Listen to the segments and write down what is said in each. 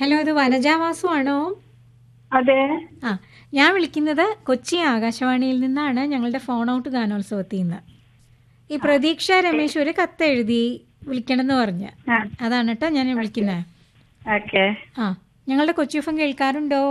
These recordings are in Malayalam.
ഹലോ ഇത് വനജാവാസു ആണോ അതെ ആ ഞാൻ വിളിക്കുന്നത് കൊച്ചി ആകാശവാണിയിൽ നിന്നാണ് ഞങ്ങളുടെ ഫോൺ ഔട്ട് ഗാനോത്സവത്തിൽ നിന്ന് ഈ പ്രതീക്ഷ രമേശ് ഒരു കത്ത് എഴുതി വിളിക്കണം എന്ന് പറഞ്ഞ് ആ അതാണ് കേട്ടോ ഞാൻ വിളിക്കുന്നത് ഓക്കെ ആ ഞങ്ങളുടെ കൊച്ചി എഫ് എം കേൾക്കാറുണ്ടോ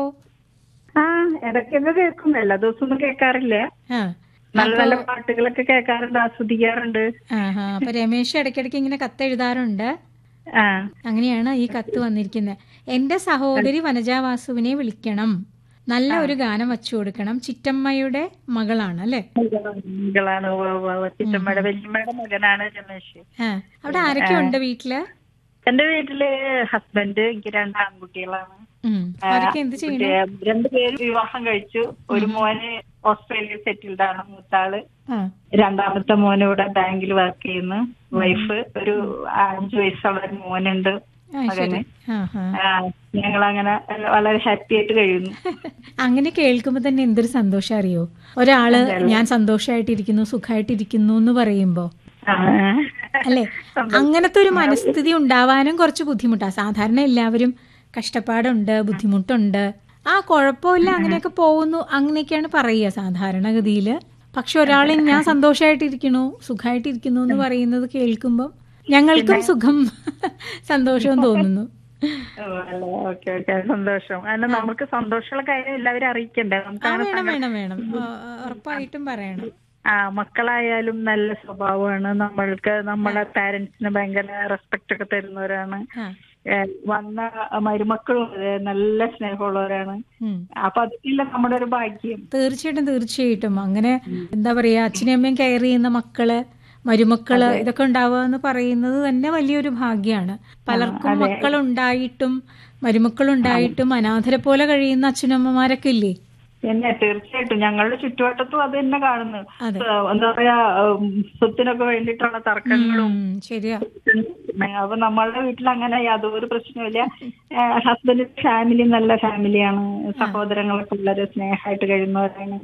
ആ ഇടയ്ക്കൊക്കെ കേൾക്കും എല്ലാ ദിവസവും കേൾക്കാറില്ല ആ നല്ല നല്ല പാട്ടുകളൊക്കെ കേൾക്കാറുണ്ട് ആസ്വദിക്കാറുണ്ട് ആ ഹാ അപ്പൊ രമേശ് ഇടയ്ക്കിടയ്ക്ക് ഇങ്ങനെ കത്ത് എഴുതാറുണ്ട് ആ അങ്ങനെയാണ് ഈ കത്ത് വന്നിരിക്കുന്നത് എന്റെ സഹോദരി വനജാവാസുവിനെ വിളിക്കണം നല്ല ഒരു ഗാനം വച്ചു കൊടുക്കണം ചിറ്റമ്മയുടെ മകളാണ് അല്ലേ മകളാണ് ഉവ്വ് ഉവ്വ് ഉവ്വ്. ചിറ്റമ്മയുടെ വല്യമ്മയുടെ മകനാണ് രമേശ് ആ അവിടെ ആരൊക്കെ ഉണ്ട് വീട്ടില് എന്റെ വീട്ടില് ഹസ്ബൻഡ് എനിക്ക് രണ്ട് ആൺകുട്ടികളാണ് ഉം. അവരൊക്കെ എന്ത് ചെയ്യണം രണ്ടുപേര് വിവാഹം കഴിച്ചു ഒരു മോന് ഓസ്ട്രേലിയയിൽ സെറ്റിൽഡ് ആണ് മൂത്താള് ആ രണ്ടാമത്തെ മോന് ഇവിടെ ബാങ്കിൽ വർക്ക് ചെയ്യുന്നു വൈഫ് ഒരു അഞ്ചു വയസ്സുള്ള ഒരു മോനുണ്ട് ആ, ശരി ആ ഹാ ഞങ്ങൾ അങ്ങനെ വളരെ ഹാപ്പി ആയിട്ട് കഴിയുന്നു അങ്ങനെ കേൾക്കുമ്പോ തന്നെ എന്തൊരു സന്തോഷം അറിയോ ഒരാള് ഞാൻ സന്തോഷമായിട്ടിരിക്കുന്നു സുഖമായിട്ടിരിക്കുന്നു എന്ന് പറയുമ്പോ ആ. അല്ലേ അങ്ങനത്തെ ഒരു മനസ്ഥിതി ഉണ്ടാവാനും കുറച്ച് ബുദ്ധിമുട്ടാണ് സാധാരണ എല്ലാവരും കഷ്ടപ്പാടുണ്ട് ബുദ്ധിമുട്ടുണ്ട് ആ കുഴപ്പമില്ല അങ്ങനെയൊക്കെ പോകുന്നു അങ്ങനെയൊക്കെയാണ് പറയുക സാധാരണഗതിയില് പക്ഷെ ഒരാളെ ഞാൻ സന്തോഷമായിട്ടിരിക്കണു സുഖമായിട്ടിരിക്കുന്നു എന്ന് പറയുന്നത് കേൾക്കുമ്പോൾ ഞങ്ങൾക്കും സുഖം സന്തോഷവും തോന്നുന്നു ഓ, അല്ല, ഓക്കെ ഓക്കെ സന്തോഷം കാരണം നമുക്ക് സന്തോഷമുള്ള കാര്യം എല്ലാവരും അറിയിക്കണ്ടേ ആ നമുക്കങ്ങനെ വേണം വേണം വേണം ആ, ആ, ഉറപ്പായിട്ടും പറയണം ആ മക്കളായാലും നല്ല സ്വഭാവമാണ് നമ്മൾക്ക് നമ്മളെ പാരന്റ്സിന് ഭയങ്കര റെസ്പെക്ട് ഒക്കെ തരുന്നവരാണ് ആ ഏ, വന്ന മരുമക്കളും അതെ, നല്ല സ്നേഹമുള്ളവരാണ് ഉം. അപ്പൊ അതൊക്കെയല്ല നമ്മുടെ ഒരു ഭാഗ്യം തീർച്ചയായിട്ടും തീർച്ചയായിട്ടും അങ്ങനെ എന്താ പറയാ അച്ഛനും അമ്മയും കെയർ ചെയ്യുന്ന മക്കള് മരുമക്കള് ഇതൊക്കെ ഉണ്ടാവുക എന്ന് പറയുന്നത് തന്നെ വലിയൊരു ഭാഗ്യമാണ് പലർക്കും മക്കളുണ്ടായിട്ടും മരുമക്കളുണ്ടായിട്ടും അനാഥരെ പോലെ കഴിയുന്ന അച്ഛനമ്മമാരൊക്കെ ഇല്ലേ പിന്നെ തീർച്ചയായിട്ടും ഞങ്ങളുടെ ചുറ്റുവട്ടത്തും അത് തന്നെ കാണുന്നു അതെ. ഏ, എന്താ പറയാ ഉം, സ്വത്തിനൊക്കെ വേണ്ടിയിട്ടുള്ള തർക്കങ്ങളും ഉം, ശരിയാ അപ്പൊ നമ്മളുടെ വീട്ടിൽ അങ്ങനെ യാതൊരു പ്രശ്നമില്ല ഹസ്ബൻഡിന്റെ ഫാമിലി നല്ല ഫാമിലിയാണ് സഹോദരങ്ങളൊക്കെ വളരെ സ്നേഹമായിട്ട് കഴിയുന്നവരാണ്